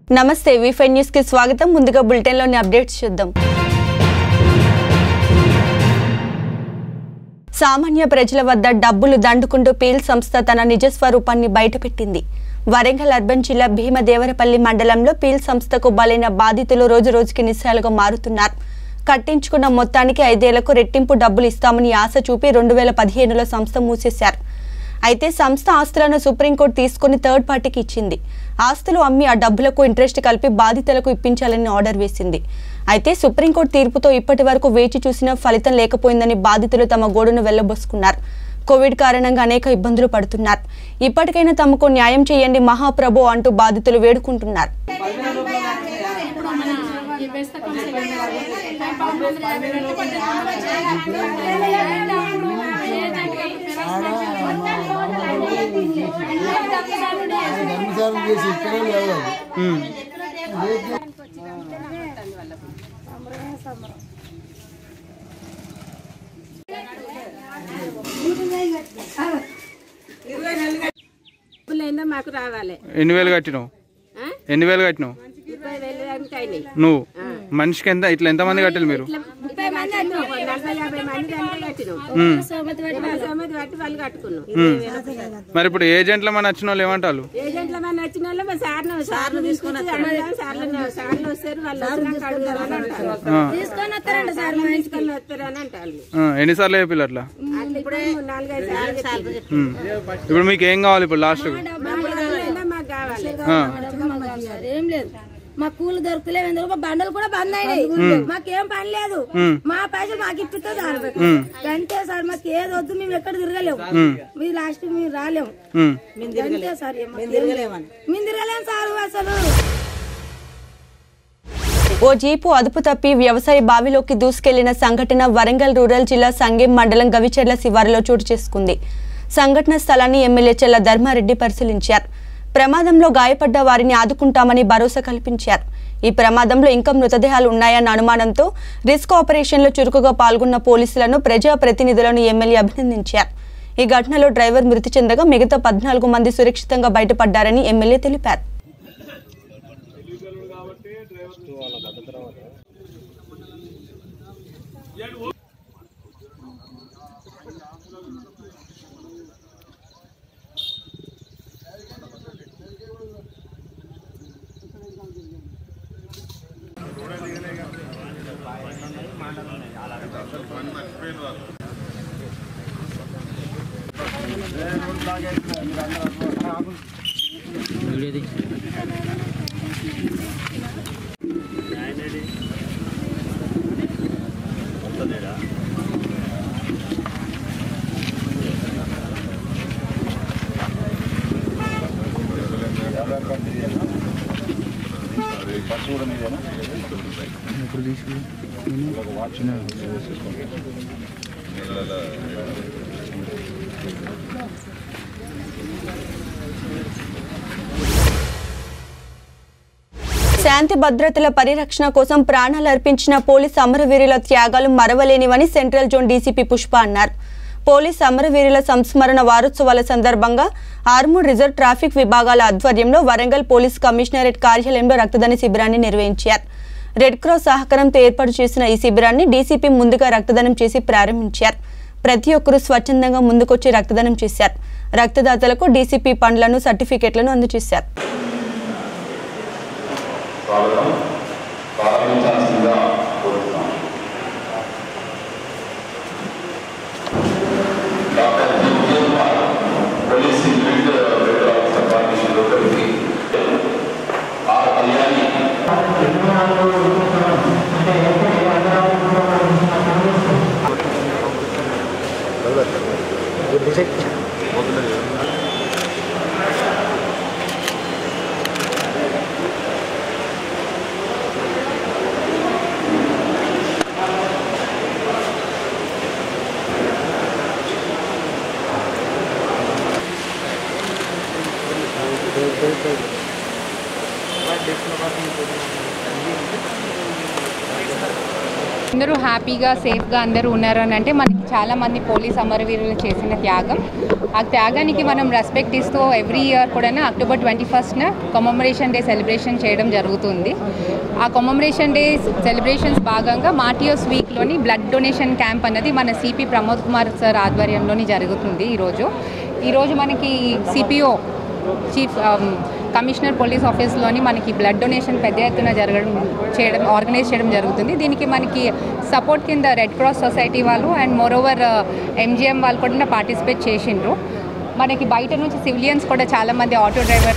నమస్తే వీఫై న్యూస్ కి స్వాగతం ముందుగా బులెటిన్లోని అప్డేట్స్ చూద్దాం సామాన్య ప్రజల వద్ద డబ్బులు దండుకుంటూ పీల్ సంస్థ తన నిజ స్వరూపాన్ని బయటపెట్టింది వరంగల్ అర్బన్ జిల్లా భీమదేవరపల్లి మండలంలో పీల్ సంస్థకు బలైన బాధితులు రోజు రోజుకి నిస్సాలుగా మారుతున్నారు కట్టించుకున్న మొత్తానికి ఐదేళ్లకు రెట్టింపు డబ్బులు ఇస్తామని ఆశ చూపి రెండు వేల పదిహేనులో సంస్థ మూసేశారు అయితే సంస్థ ఆస్తులను సుప్రీంకోర్టు తీసుకుని థర్డ్ పార్టీకి ఇచ్చింది ఆస్తులు అమ్మి ఆ డబ్బులకు ఇంట్రెస్ట్ కలిపి బాధితులకు ఇప్పించాలని ఆర్డర్ వేసింది అయితే సుప్రీంకోర్టు తీర్పుతో ఇప్పటి వరకు వేచి చూసినా ఫలితం లేకపోయిందని బాధితులు తమ గోడును వెళ్లబోసుకున్నారు కోవిడ్ కారణంగా అనేక ఇబ్బందులు పడుతున్నారు ఇప్పటికైనా తమకు న్యాయం చేయండి మహాప్రభు అంటూ బాధితులు వేడుకుంటున్నారు ధర్మసారం చేసి ఇక్కడే లేదు డబ్బులైనా మాకు రావాలి ఎన్ని వేలు కట్టినావు ఆ? ఎన్ని వేలు కట్టినావు ముప్పై వేలు దానికి అయినాయి నువ్వు మనిషికి ఎంత ఇట్లా ఎంతమంది కట్టాలి మీరు ఇట్లా ముప్పై మంది కట్టినాం. నలభై యాభై మంది దానికి కట్టినాం ఉమ్. సోమతి పెట్టి వాళ్ళ సోమతి పెట్టి వాళ్ళు కట్టుకున్నాం మరి ఇప్పుడు ఏజెంట్ల మన వచ్చిన వాళ్ళు ఏమంటారు ఏజెంట్ల మంది వచ్చిన వాళ్ళు మా సార్లు సార్లు తీసుకొచ్చి అడుగుదాం సార్లు సార్లు వస్తారు వాళ్ళు వచ్చినాక అడుగుదామని అంటారు తీసుకొని వస్తారండి సార్ తీసుకొని వస్తారని అంటారు ఆ, ఎన్నిసార్లు చెప్పిల్లు అట్లా వాళ్ళు ఇప్పుడు నాలుగైదు సార్లు చెప్పారు. ఉమ్. ఇప్పుడు మీకు ఏం కావాలి ఇప్పుడు లాస్ట్ డబ్బులైనా మాకు కావాలి ఏం లేదు మా కూలు దొరకలేవు ఎందుకు మా బండలు కూడా బంద్ అయినాయి మాకేం పని లేదు మా పైసలు మాకు ఇప్పితే చాలు అంతే సార్ మాకు ఏది వద్దు మేము ఎక్కడ తిరగలేము మీరు లాస్ట్ మేము రాలేము అంతే సార్ ఏం మాకు ఏం లేదు. మేము తిరగలేము సార్ అసలు ఓ జీపు అదుపు తప్పి వ్యవసాయ బావిలోకి దూసుకెళ్లిన సంఘటన వరంగల్ రూరల్ జిల్లా సంగెం మండలం గవిచెర్ల శివారులో చోటు చేసుకుంది సంఘటన స్థలాన్ని ఎమ్మెల్యే చెల్ల ధర్మారెడ్డి పరిశీలించారు ప్రమాదంలో గాయపడ్డ వారిని ఆదుకుంటామని భరోసా కల్పించారు ఈ ప్రమాదంలో ఇంకా మృతదేహాలు ఉన్నాయన్న అనుమానంతో రిస్క్ ఆపరేషన్లో చురుకుగా పాల్గొన్న పోలీసులను ప్రజా ప్రతినిధులను ఎమ్మెల్యే అభినందించారు ఈ ఘటనలో డ్రైవర్ మృతి చెందగా మిగతా పద్నాలుగు మంది సురక్షితంగా బయటపడ్డారని ఎమ్మెల్యే తెలిపారు శాంతి భద్రతల పరిరక్షణ కోసం ప్రాణాలు అర్పించిన పోలీస్ అమరవీరుల త్యాగాలు మరవలేనివని సెంట్రల్ జోన్ డీసీపీ పుష్ప అన్నారు పోలీస్ అమరవీరుల సంస్మరణ వారోత్సవాల సందర్భంగా ఆర్మూర్ రిజర్వ్ ట్రాఫిక్ విభాగాల ఆధ్వర్యంలో వరంగల్ పోలీస్ కమిషనరేట్ కార్యాలయంలో రక్తదాన శిబిరాన్ని నిర్వహించారు రెడ్ క్రాస్ సహకారంతో ఏర్పాటు చేసిన ఈ శిబిరాన్ని డీసీపీ ముందుగా రక్తదానం చేసి ప్రారంభించారు ప్రతి ఒక్కరూ స్వచ్ఛందంగా ముందుకొచ్చి రక్తదానం చేశారు రక్తదాతలకు డీసీపీ పండ్లను సర్టిఫికెట్లను అందజేశారు స్వాగతం ప్రారంభించాల్సిందిగా కోరుతున్నాం doctor G Vijayakumar police field federal officer partition లోపలికి ఆర్ కళ్యాణి అందరూ హ్యాపీగా సేఫ్గా అందరూ ఉన్నారు అని అంటే మనకి చాలా మంది పోలీస్ అమరవీరులు చేసిన త్యాగం ఆ త్యాగానికి మనం రెస్పెక్ట్ ఇస్తూ ఎవ్రీ ఇయర్ కూడా అక్టోబర్ ట్వంటీ ఫస్ట్న కొమమరేషన్ డే సెలబ్రేషన్ చేయడం జరుగుతుంది ఆ కొమమరేషన్ డే సెలబ్రేషన్స్ భాగంగా మార్టియోస్ వీక్లోని బ్లడ్ డొనేషన్ క్యాంప్ అన్నది మన సిపి ప్రమోద్ కుమార్ సార్ ఆధ్వర్యంలోని జరుగుతుంది ఈరోజు ఈరోజు మనకి సిపిఓ చీఫ్ కమిషనర్ పోలీస్ ఆఫీస్లోని మనకి బ్లడ్ డొనేషన్ పెద్ద ఎత్తున జరగడం చేయడం ఆర్గనైజ్ చేయడం జరుగుతుంది దీనికి మనకి సపోర్ట్ కింద రెడ్ క్రాస్ సొసైటీ వాళ్ళు అండ్ మోరోవర్ ఎంజిఎం వాళ్ళు కూడా పార్టిసిపేట్ చేసిండ్రు మనకి బయట నుంచి సివిలియన్స్ కూడా చాలామంది ఆటో డ్రైవర్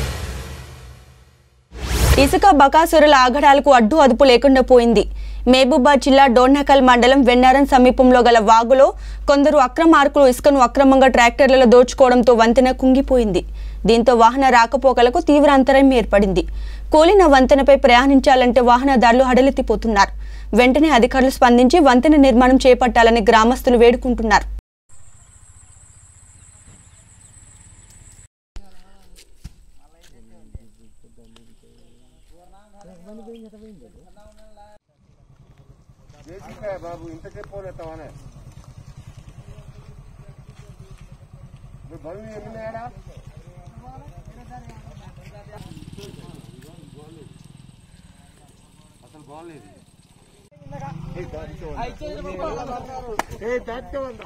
ఇసుక బకాసురుల ఆగడాలకు అడ్డు అదుపు లేకుండా పోయింది మహబూబాద్ జిల్లా డోర్నకల్ మండలం వెన్నారం సమీపంలో గల వాగులో కొందరు అక్రమార్కులు ఇసుకను అక్రమంగా ట్రాక్టర్లలో దోచుకోవడంతో వంతెన కుంగిపోయింది దీంతో వాహన రాకపోకలకు తీవ్ర అంతరాయం ఏర్పడింది కూలిన వంతెనపై ప్రయాణించాలంటే వాహనదారులు హడలెత్తిపోతున్నారు వెంటనే అధికారులు స్పందించి వంతెన నిర్మాణం చేపట్టాలని గ్రామస్తులు వేడుకుంటున్నారు బాబు ఇంతకే పోలేస్తావానే బరువు ఎమ్మినాడా అసలు బాగలేదు ఏ దాచుకోవంతా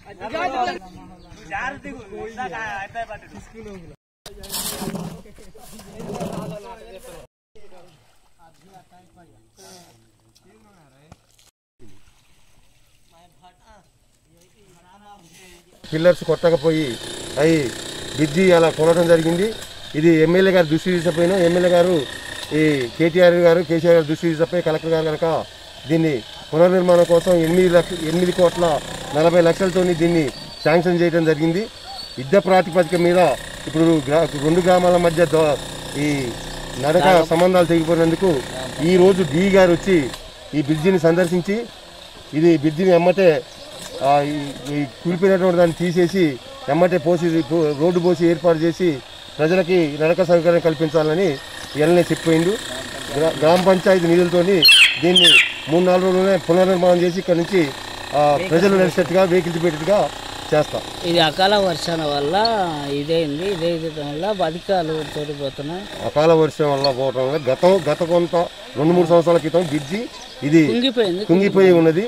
పిల్లర్స్ కొట్టకపోయి అవి బ్రిడ్జి అలా కొనడం జరిగింది ఇది ఎమ్మెల్యే గారు దృష్టి తీసుకుపోయినా ఎమ్మెల్యే గారు ఈ కేటీఆర్ గారు కేసీఆర్ గారు దృష్టి తీసుకుపోయి కలెక్టర్ గారు కనుక దీన్ని పునర్నిర్మాణం కోసం ఎనిమిది లక్ష ఎనిమిది కోట్ల నలభై లక్షలతో దీన్ని శాంక్షన్ చేయడం జరిగింది యుద్ధ ప్రాతిపదిక మీద ఇప్పుడు గ్రా- రెండు గ్రామాల మధ్య దో- ఈ నడక సంబంధాలు తెగిపోయినందుకు ఈ రోజు డి గారు వచ్చి ఈ బ్రిడ్జిని సందర్శించి ఇది బ్రిడ్జిని ఎమ్మటే ఆ, ఈ- ఈ కూలిపోయినటువంటి దాన్ని తీసేసి ఎమ్మటే పోసి పో- రోడ్డు పోసి ఏర్పాటు చేసి ప్రజలకి నడక సౌకర్యం కల్పించాలని ఎల్నే చెప్పిపోయిండు గ్రా గ్రామ పంచాయతీ నిధులతోని దీన్ని మూడు నాలుగు రోజులనే పునర్నిర్మాణం చేసి ఇక్కడ నుంచి ఆ, ప్రజలు నడిచేట్టుగా వెహికల్స్ పెట్టేట్టుగా చేస్తాం ఇది అకాల వర్షాల వల్ల ఇదైంది ఇదే వల్ల అధికారులు తోడిపోతున్నాయి అకాల వర్షం వల్ల పోవటం వల్ల గతం గత కొంత రెండు మూడు సంవత్సరాల క్రితం బ్రిడ్జి ఇది కుంగిపోయింది కుంగిపోయి ఉన్నది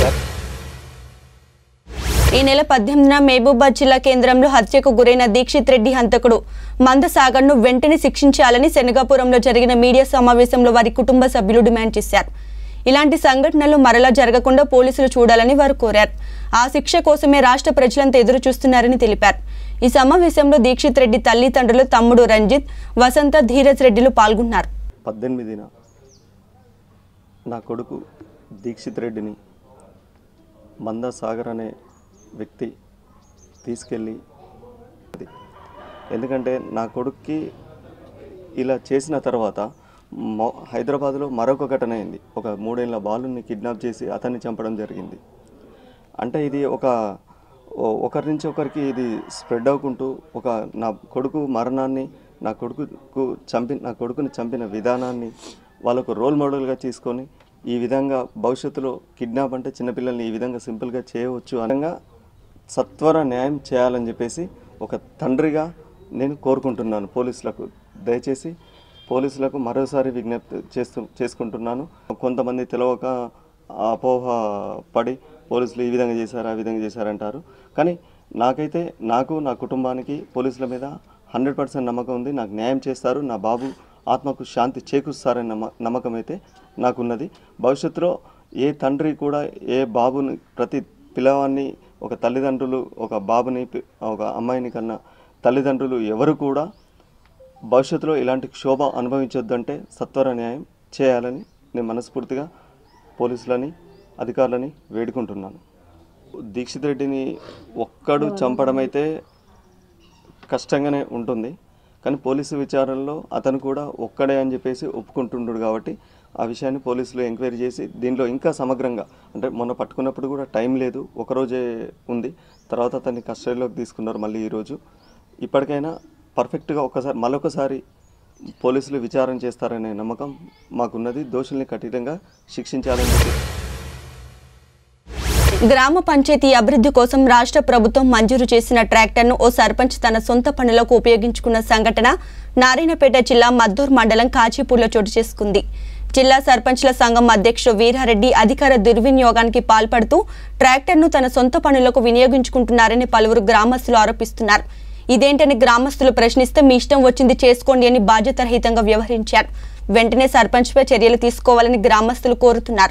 ఈ నెల పద్దెనిమిదిన మహబూబాద్ జిల్లా కేంద్రంలో హత్యకు గురైన దీక్షిత్ రెడ్డి హంతకుడు మందసాగర్ను వెంటనే శిక్షించాలని శనగాపురంలో జరిగిన మీడియా సమావేశంలో వారి కుటుంబ సభ్యులు డిమాండ్ చేశారు ఇలాంటి సంఘటనలు మరలా జరగకుండా పోలీసులు చూడాలని వారు కోరారు ఆ శిక్ష కోసమే రాష్ట్ర ప్రజలంతా ఎదురు చూస్తున్నారని తెలిపారు ఈ సమావేశంలో దీక్షిత్ రెడ్డి తల్లిదండ్రులు తమ్ముడు రంజిత్ వసంత ధీరజ్ రెడ్డిలు పాల్గొన్నారు పద్దెనిమిదిన నా కొడుకు దీక్షిత్ రెడ్డిని మందా సాగర్ అనే వ్యక్తి తీసుకెళ్ళి అది. ఎందుకంటే నా కొడుక్కి ఇలా చేసిన తర్వాత మొ- హైదరాబాద్లో మరొక ఘటన అయింది ఒక మూడేళ్ల బాలుని కిడ్నాప్ చేసి అతన్ని చంపడం జరిగింది అంటే ఇది ఒక ఓ- ఒకరి నుంచి ఒకరికి ఇది స్ప్రెడ్ అవ్వకుంటూ ఒక నా కొడుకు మరణాన్ని నా కొడుకుకు చంపి నా కొడుకుని చంపిన విధానాన్ని వాళ్ళకు రోల్ మోడల్గా తీసుకొని ఈ విధంగా భవిష్యత్తులో కిడ్నాప్ అంటే చిన్నపిల్లల్ని ఈ విధంగా సింపుల్గా చేయవచ్చు అనగా సత్వర న్యాయం చేయాలని చెప్పేసి ఒక తండ్రిగా నేను కోరుకుంటున్నాను పోలీసులకు దయచేసి పోలీసులకు మరోసారి విజ్ఞప్తి చేస్తూ చేసుకుంటున్నాను కొంతమంది తెలియక అపోహ పడి పోలీసులు ఈ విధంగా చేశారు ఆ విధంగా చేశారంటారు కానీ నాకైతే నాకు నా కుటుంబానికి పోలీసుల మీద హండ్రెడ్ పర్సెంట్ నమ్మకం ఉంది నాకు న్యాయం చేస్తారు నా బాబు ఆత్మకు శాంతి చేకూరుస్తారని నమ్మ నమ్మకం అయితే నాకున్నది భవిష్యత్తులో ఏ తండ్రి కూడా ఏ బాబుని ప్రతి పిల్లవాన్ని ఒక తల్లిదండ్రులు ఒక బాబుని పి- ఒక అమ్మాయిని కన్నా తల్లిదండ్రులు ఎవరు కూడా భవిష్యత్తులో ఇలాంటి క్షోభ అనుభవించొద్దంటే సత్వర న్యాయం చేయాలని నేను మనస్ఫూర్తిగా పోలీసులని అధికారులని వేడుకుంటున్నాను దీక్షిత్ రెడ్డిని ఒక్కడు చంపడం అయితే కష్టంగానే ఉంటుంది కానీ పోలీసు విచారణలో అతను కూడా ఒక్కడే అని చెప్పేసి ఒప్పుకుంటుండ్రు కాబట్టి ఆ విషయాన్ని పోలీసులు ఎంక్వైరీ చేసి దీనిలో ఇంకా సమగ్రంగా అంటే మొన్న పట్టుకున్నప్పుడు కూడా టైం లేదు ఒకరోజే ఉంది తర్వాత అతన్ని కస్టడీలోకి తీసుకున్నారు మళ్ళీ ఈరోజు ఇప్పటికైనా పర్ఫెక్ట్గా ఒకసారి మరొకసారి పోలీసులు విచారణ చేస్తారనే నమ్మకం మాకున్నది దోషుల్ని కఠినంగా శిక్షించాలని చెప్పి గ్రామ పంచాయతీ అభివృద్ధి కోసం రాష్ట్ర ప్రభుత్వం మంజూరు చేసిన ట్రాక్టర్ను ఓ సర్పంచ్ తన సొంత పనులకు ఉపయోగించుకున్న సంఘటన నారాయణపేట జిల్లా మద్దూర్ మండలం కాచీపూర్లో చోటు చేసుకుంది జిల్లా సర్పంచ్ల సంఘం అధ్యక్షుడు వీరారెడ్డి అధికార దుర్వినియోగానికి పాల్పడుతూ ట్రాక్టర్ను తన సొంత పనులకు వినియోగించుకుంటున్నారని పలువురు గ్రామస్తులు ఆరోపిస్తున్నారు ఇదేంటని గ్రామస్తులు ప్రశ్నిస్తే మీ ఇష్టం వచ్చింది చేసుకోండి అని బాధ్యతారహితంగా వ్యవహరించారు వెంటనే సర్పంచ్పై చర్యలు తీసుకోవాలని గ్రామస్తులు కోరుతున్నారు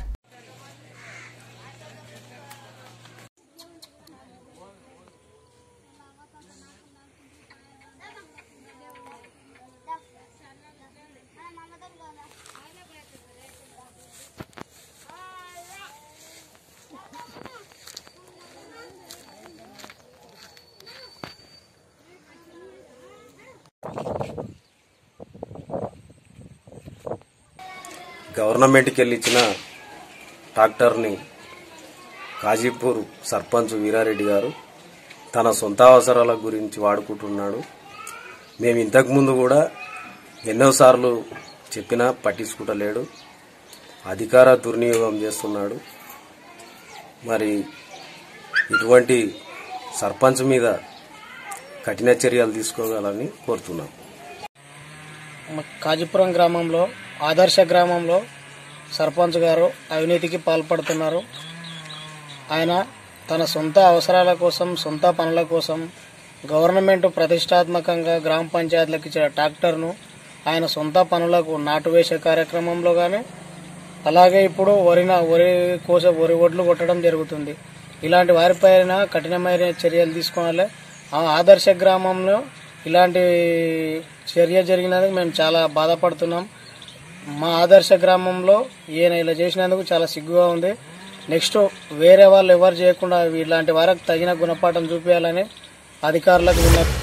గవర్నమెంట్కి వెళ్ళి ఇచ్చిన ట్రాక్టర్ని కాజీపూర్ సర్పంచ్ వీరారెడ్డి గారు తన సొంత అవసరాల గురించి వాడుకుంటున్నాడు మేము ఇంతకుముందు కూడా ఎన్నోసార్లు చెప్పినా పట్టించుకుంటలేడు అధికార దుర్వినియోగం చేస్తున్నాడు మరి ఇటువంటి సర్పంచ్ మీద కఠిన చర్యలు తీసుకోగలని కోరుతున్నాం కాజీపురం గ్రామంలో ఆదర్శ గ్రామంలో సర్పంచ్ గారు అవినీతికి పాల్పడుతున్నారు ఆయన తన సొంత అవసరాల కోసం సొంత పనుల కోసం గవర్నమెంట్ ప్రతిష్టాత్మకంగా గ్రామ పంచాయతీలకు ఇచ్చిన ట్రాక్టర్ను ఆయన సొంత పనులకు నాటు వేసే కార్యక్రమంలో కానీ అలాగే ఇప్పుడు వరిన వరి కోస వరి ఒడ్లు కొట్టడం జరుగుతుంది ఇలాంటి వారిపైన కఠినమైన చర్యలు తీసుకోవాలి ఆ ఆదర్శ గ్రామంలో ఇలాంటి చర్య జరిగినందుకు మేము చాలా బాధపడుతున్నాం మా ఆదర్శ గ్రామంలో ఈయన ఇలా చేసినందుకు చాలా సిగ్గుగా ఉంది నెక్స్ట్ వేరే వాళ్ళు ఎవరు చేయకుండా ఇలాంటి వారికి తగిన గుణపాఠం చూపించాలని అధికారులకు విన్నపం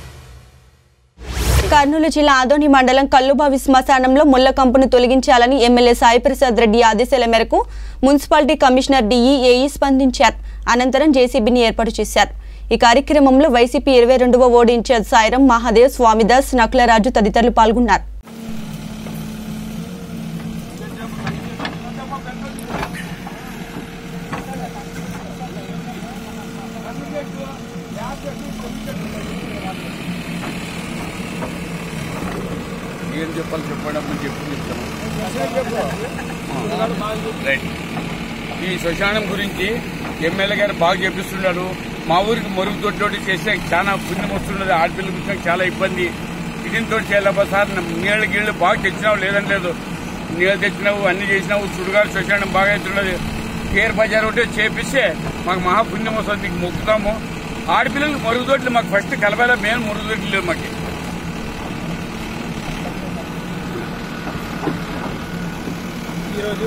కర్నూలు జిల్లా ఆదోని మండలం కల్లుబావి శ్మశానంలో ముళ్ల కంపును తొలగించాలని ఎమ్మెల్యే సాయిప్రసాద్ రెడ్డి ఆదేశాల మేరకు మున్సిపాలిటీ కమిషనర్ డిఈ ఏఈ స్పందించారు అనంతరం జేసీబీని ఏర్పాటు చేశారు ఈ కార్యక్రమంలో వైసీపీ ఇరవై రెండవ ఓడి ఇన్ఛార్జ్ సాయిరం మహాదేవ్ స్వామిదాస్ నకులరాజు తదితరులు పాల్గొన్నారు ఏం చెప్పాలి చెప్పండి అప్పుడు చెప్పి చెప్తాము రైట్ ఈ శ్మశానం గురించి ఎమ్మెల్యే గారు బాగా చెప్పిస్తున్నాడు మా ఊరికి మరుగు తోటి చేస్తే చాలా పుణ్యం వస్తున్నది ఆడపిల్లకి వచ్చినా చాలా ఇబ్బంది ఇదితో చేయాలబ్బా సార్ నీళ్ళు గీళ్ళు బాగా తెచ్చినావు లేదని లేదు నీళ్ళు తెచ్చినావు అన్ని చేసినావు సుడుగారు శ్మశానం బాగా అవుతున్నది కేర్ బజార్ ఒకటి చేపిస్తే మాకు మహాపుణ్యం వస్తుంది మీకు మొక్కుతాము ఆడపిల్లలకు మరుగుదొడ్లు మాకు ఫస్ట్ కలపాల మెయిన్ మరుగుదొడ్లు లేవు మాకు ఈరోజు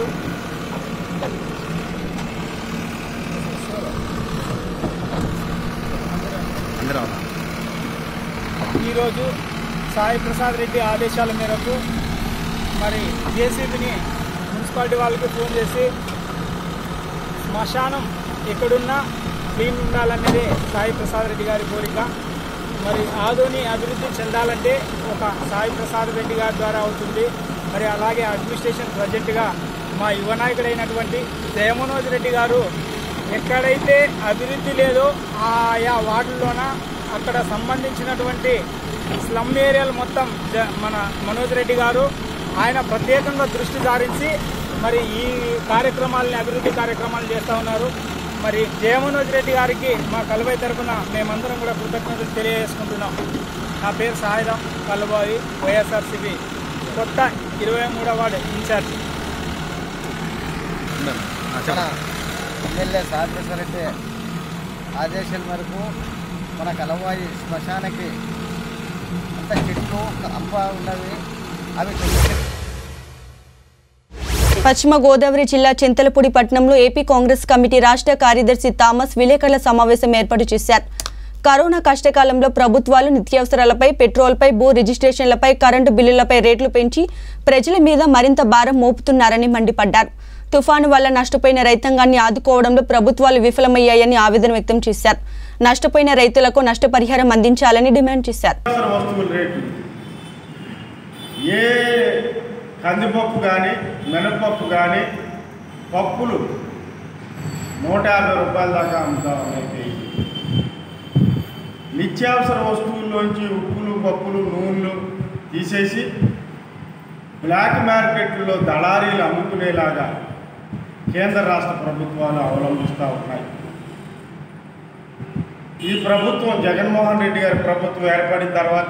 ఈరోజు సాయి ప్రసాద్ రెడ్డి ఆదేశాల మేరకు మరి జేసీబీని మున్సిపాలిటీ వాళ్ళకి ఫోన్ చేసి శ్మశానం ఎక్కడున్నా క్లీన్ ఉండాలనేదే సాయి ప్రసాద్ రెడ్డి గారి కోరిక మరి ఆదోని అభివృద్ధి చెందాలంటే ఒక సాయి ప్రసాద్ రెడ్డి గారి ద్వారా అవుతుంది మరి అలాగే అడ్మినిస్ట్రేషన్ ప్రజెంట్గా మా యువ నాయకుడైనటువంటి జయమనోజ్ రెడ్డి గారు ఎక్కడైతే అభివృద్ధి లేదో ఆయా వార్డుల్లోన అక్కడ సంబంధించినటువంటి స్లమ్ ఏరియాలు మొత్తం జ- మన మనోజ్ రెడ్డి గారు ఆయన ప్రత్యేకంగా దృష్టి సారించి మరి ఈ కార్యక్రమాలని అభివృద్ధి కార్యక్రమాలు చేస్తూ ఉన్నారు మరి జయమనోజ్ రెడ్డి గారికి మా కలువై తరఫున మేమందరం కూడా కృతజ్ఞతలు తెలియజేసుకుంటున్నాం నా పేరు సాయిరాం కలుబాయి వైఎస్ఆర్సీపీ కొత్త ఇరవై మూడవ వార్డు ఇన్ఛార్జ్ మన ఎమ్మెల్యే సార్వరెడ్డి ఆదేశాల మేరకు మన కలవాయి శ్మశానకి అంత చెట్లు అంప ఉన్నవి అవి తొలగించి పశ్చిమ గోదావరి జిల్లా చింతలపూడి పట్టణంలో ఏపీ కాంగ్రెస్ కమిటీ రాష్ట్ర కార్యదర్శి థామస్ విలేకరుల సమావేశం ఏర్పాటు చేశారు కరోనా కష్టకాలంలో ప్రభుత్వాలు నిత్యావసరాలపై పెట్రోల్పై భూ రిజిస్ట్రేషన్లపై కరెంటు బిల్లులపై రేట్లు పెంచి ప్రజల మీద మరింత భారం మోపుతున్నారని మండిపడ్డారు తుఫాను వల్ల నష్టపోయిన రైతాంగాన్ని ఆదుకోవడంలో ప్రభుత్వాలు విఫలమయ్యాయని ఆవేదన వ్యక్తం చేశారు నష్టపోయిన రైతులకు నష్టపరిహారం అందించాలని డిమాండ్ చేశారు నిత్యావసర వస్తువుల రేట్లు ఏ కందిపప్పు కానీ మినపప్పు కానీ పప్పులు నూట యాభై రూపాయల దాకా అమ్ముతామని కేజీ నిత్యావసర వస్తువుల్లోంచి ఉప్పులు పప్పులు నూనెలు తీసేసి బ్లాక్ మార్కెట్లో దళారీలు అమ్ముకునేలాగా కేంద్ర రాష్ట్ర ప్రభుత్వాలు అవలంబిస్తూ ఉన్నాయి ఈ ప్రభుత్వం జగన్మోహన్ రెడ్డి గారి ప్రభుత్వం ఏర్పడిన తర్వాత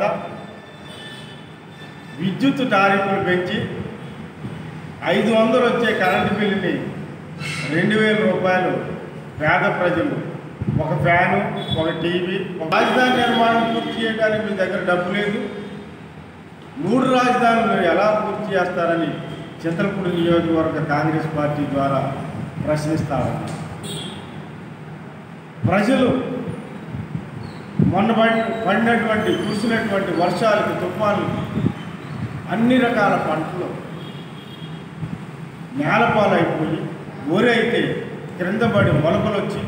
విద్యుత్ టారిఫ్లు పెంచి ఐదు వందలు వచ్చే కరెంటు బిల్లుని రెండు వేల రూపాయలు పేద ప్రజలు ఒక ఫ్యాను ఒక టీవీ ఒక రాజధాని నిర్మాణం పూర్తి చేయడానికి మీ దగ్గర డబ్బు లేదు మూడు రాజధానులు మీరు ఎలా పూర్తి చేస్తారని చింతలపూడి నియోజకవర్గ కాంగ్రెస్ పార్టీ ద్వారా ప్రశ్నిస్తా ఉన్నారు ప్రజలు మొన్న పడి పడినటువంటి కురిసినటువంటి వర్షాలకి తుఫాన్లకి అన్ని రకాల పంటలు నేలపాలైపోయి ఊరైతే క్రింద పడి మొలకలు వచ్చి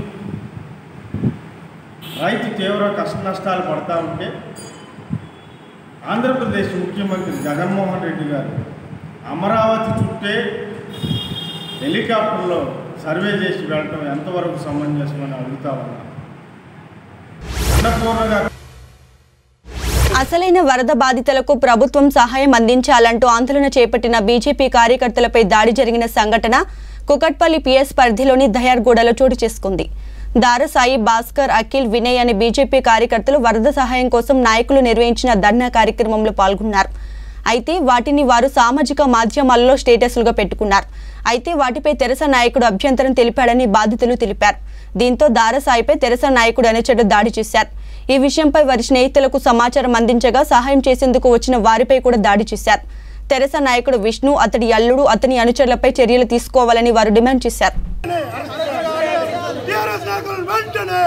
రైతు తీవ్ర కష్ట నష్టాలు పడతా ఉంటే ఆంధ్రప్రదేశ్ ముఖ్యమంత్రి జగన్మోహన్ రెడ్డి గారు అమరావతి చుట్టే హెలికాప్టర్లో సర్వే చేసి వెళ్ళటం ఎంతవరకు సమంజసమని అడుగుతా ఉన్నా అన్నపూర్ణగా అసలైన వరద బాధితులకు ప్రభుత్వం సహాయం అందించాలంటూ ఆందోళన చేపట్టిన బీజేపీ కార్యకర్తలపై దాడి జరిగిన సంఘటన కుకట్పల్లి పిఎస్ పరిధిలోని దయార్గూడలో చోటు చేసుకుంది దారసాయి భాస్కర్ అఖిల్ వినయ్ అనే బీజేపీ కార్యకర్తలు వరద సహాయం కోసం నాయకులు నిర్వహించిన ధర్నా కార్యక్రమంలో పాల్గొన్నారు అయితే వాటిని వారు సామాజిక మాధ్యమాలలో స్టేటస్లుగా పెట్టుకున్నారు అయితే వాటిపై తెరస నాయకుడు అభ్యంతరం తెలిపాడని బాధితులు తెలిపారు దీంతో దారసాయిపై తెరస నాయకుడు అనుచరుడు దాడి చేశారు ఈ విషయంపై వారి స్నేహితులకు సమాచారం అందించగా సహాయం చేసేందుకు వచ్చిన వారిపై కూడా దాడి చేశారు తెరస నాయకుడు విష్ణు అతడి అల్లుడు అతని అనుచరులపై చర్యలు తీసుకోవాలని వారు డిమాండ్ చేశారు టీఆర్ఎస్ నాయకులు వెంటనే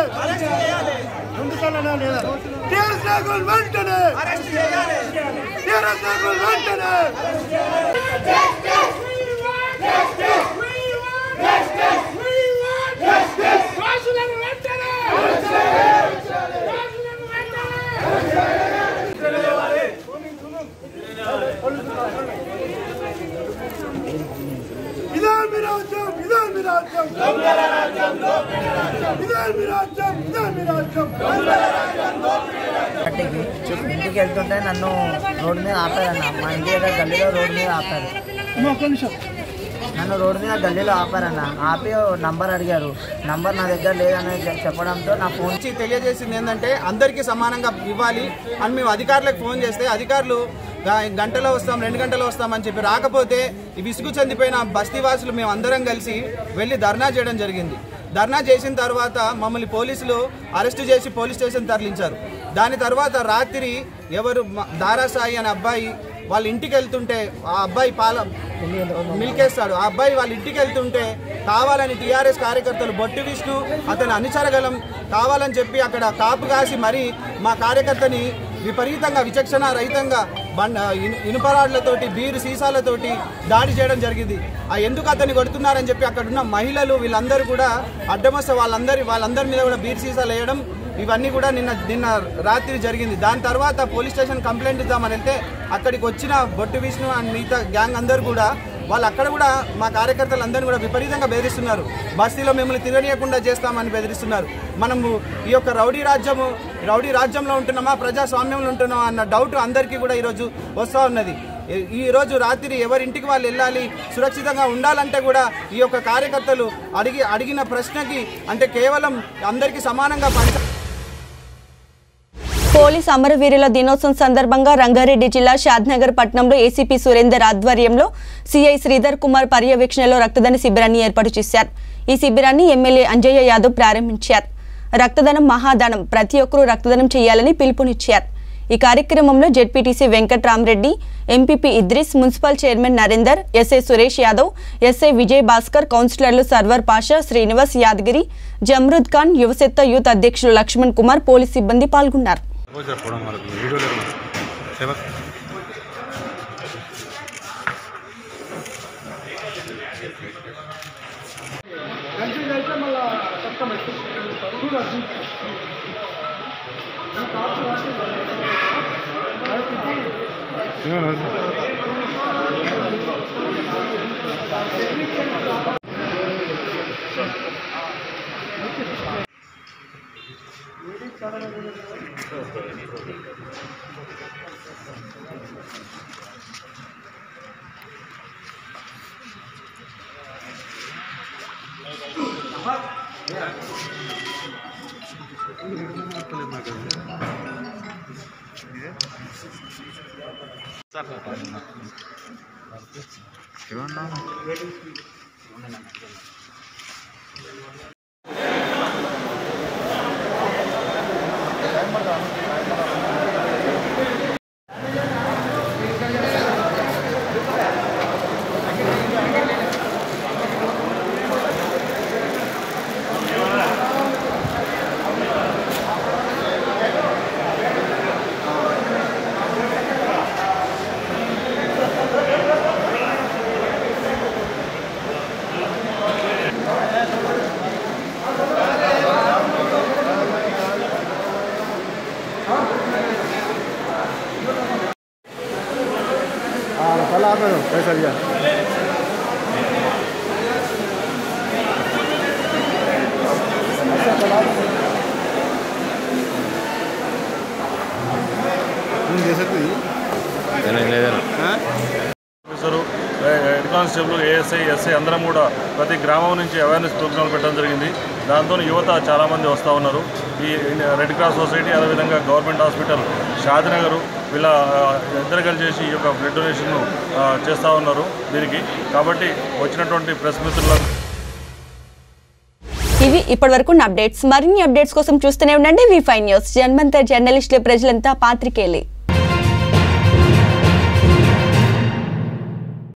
టీఆర్ఎస్ నాయకులు వెంటనే టీఆర్ఎస్ నాయకులు వెంటనే ఇదే మీ రాజ్యం ఇదే మీ రాజ్యం ఇదే మీ రాజ్యం ఇదే మీ రాజ్యం పార్టీకి ఇంటికి వెళ్తుంటే నన్ను రోడ్డు మీద ఆపారన్న మా ఇంటి దగ్గర గల్లీలో రోడ్డు మీద ఆపారు నన్ను రోడ్డు మీద గల్లీలో ఆపారన్న ఆపి ఓ నంబర్ అడిగారు నంబర్ నా దగ్గర లేదని చె- చెప్పడంతో నా ఫోన్ నుంచి తెలియజేసింది ఏంటంటే అందరికీ సమానంగా ఇవ్వాలి అని మేము అధికారులకు ఫోన్ చేస్తే అధికారులు గ- గంటలో వస్తాం రెండు గంటలో వస్తామని చెప్పి రాకపోతే ఈ విసుగు చెందిపోయిన బస్తీవాసులు మేము అందరం కలిసి వెళ్ళి ధర్నా చేయడం జరిగింది ధర్నా చేసిన తర్వాత మమ్మల్ని పోలీసులు అరెస్టు చేసి పోలీస్ స్టేషన్ తరలించారు దాని తర్వాత రాత్రి ఎవరు మ- దారాసాయి అనే అబ్బాయి వాళ్ళ ఇంటికి వెళ్తుంటే ఆ అబ్బాయి పాల మిల్కేస్తాడు ఆ అబ్బాయి వాళ్ళ ఇంటికి వెళ్తుంటే కావాలని టీఆర్ఎస్ కార్యకర్తలు బొట్టు విష్ణు అతను అనుచరగలం కావాలని చెప్పి అక్కడ కాపు కాసి మరీ మా కార్యకర్తని విపరీతంగా విచక్షణ రహితంగా బండ ఇను- ఇనుపరాడ్లతోటి బీరు సీసాలతోటి దాడి చేయడం జరిగింది ఆ ఎందుకు అతన్ని కొడుతున్నారని చెప్పి అక్కడ ఉన్న మహిళలు వీళ్ళందరూ కూడా అడ్డమొస్తే వాళ్ళందరి వాళ్ళందరి మీద కూడా బీరు సీసాలు వేయడం ఇవన్నీ కూడా నిన్న నిన్న రాత్రి జరిగింది దాని తర్వాత పోలీస్ స్టేషన్ కంప్లైంట్ ఇద్దామని వెళ్తే అక్కడికి వచ్చిన బొట్టు విష్ణు అండ్ మిగతా గ్యాంగ్ అందరూ కూడా వాళ్ళు అక్కడ కూడా మా కార్యకర్తలు అందరినీ కూడా విపరీతంగా బెదిరిస్తున్నారు బస్తీలో మిమ్మల్ని తిరగనీయకుండా చేస్తామని బెదిరిస్తున్నారు మనము ఈ యొక్క రౌడీ రాజ్యము రౌడీ రాజ్యంలో ఉంటున్నామా ప్రజాస్వామ్యంలో ఉంటున్నామా అన్న డౌట్ అందరికీ కూడా ఈరోజు వస్తూ ఉన్నది ఈ- ఈ రోజు రాత్రి ఎవరింటికి వాళ్ళు వెళ్ళాలి సురక్షితంగా ఉండాలంటే కూడా ఈ యొక్క కార్యకర్తలు అడిగి అడిగిన ప్రశ్నకి అంటే కేవలం అందరికీ సమానంగా పంచ పోలీస్ అమరవీరుల దినోత్సవం సందర్భంగా రంగారెడ్డి జిల్లా షాద్నగర్ పట్టణంలో ఏసీపీ సురేందర్ ఆధ్వర్యంలో సీఐ శ్రీధర్ కుమార్ పర్యవేక్షణలో రక్తదాన శిబిరాన్ని ఏర్పాటు చేశారు ఈ శిబిరాన్ని ఎమ్మెల్యే అంజయ్య యాదవ్ ప్రారంభించారు రక్తదానం మహాదానం ప్రతి ఒక్కరూ రక్తదానం చేయాలని పిలుపునిచ్చారు ఈ కార్యక్రమంలో ZPTC Venkatramareddy MPP Idris municipal chairman Narender SI Suresh Yadav SI Vijay Bhaskar కౌన్సిలర్లు సర్వర్ పాషా శ్రీనివాస్ యాదగిరి జమ్రుద్ ఖాన్ యువశక్త యూత్ అధ్యక్షులు లక్ష్మణ్ కుమార్ పోలీస్ సిబ్బంది పాల్గొన్నారు कल आप पैसा लिया दे सकते officer head constable ASI SI అందరం కూడా ప్రతి గ్రామం నుంచి అవేర్నెస్ ప్రోగ్రామ్ పెట్టడం జరిగింది దాంతో యువత చాలామంది వస్తూ ఉన్నారు ఈ రెడ్ క్రాస్ సొసైటీ అదేవిధంగా గవర్నమెంట్ హాస్పిటల్ షాదినగర్ వీళ్ళ ఆ, ఇద్దరు కలిసి చేసి ఈ యొక్క బ్లడ్ డొనేషన్ను ఆ, చేస్తూ ఉన్నారు దీనికి కాబట్టి వచ్చినటువంటి ప్రెస్ మిత్రులకు ఇవి ఇప్పటి వరకు అప్డేట్స్ మరిన్ని అప్డేట్స్ కోసం చూస్తూనే ఉండండి వి ఫైవ్ న్యూస్ జన్మంతర్ జర్నలిస్టులు ప్రజలంతా పాత్రికేయులే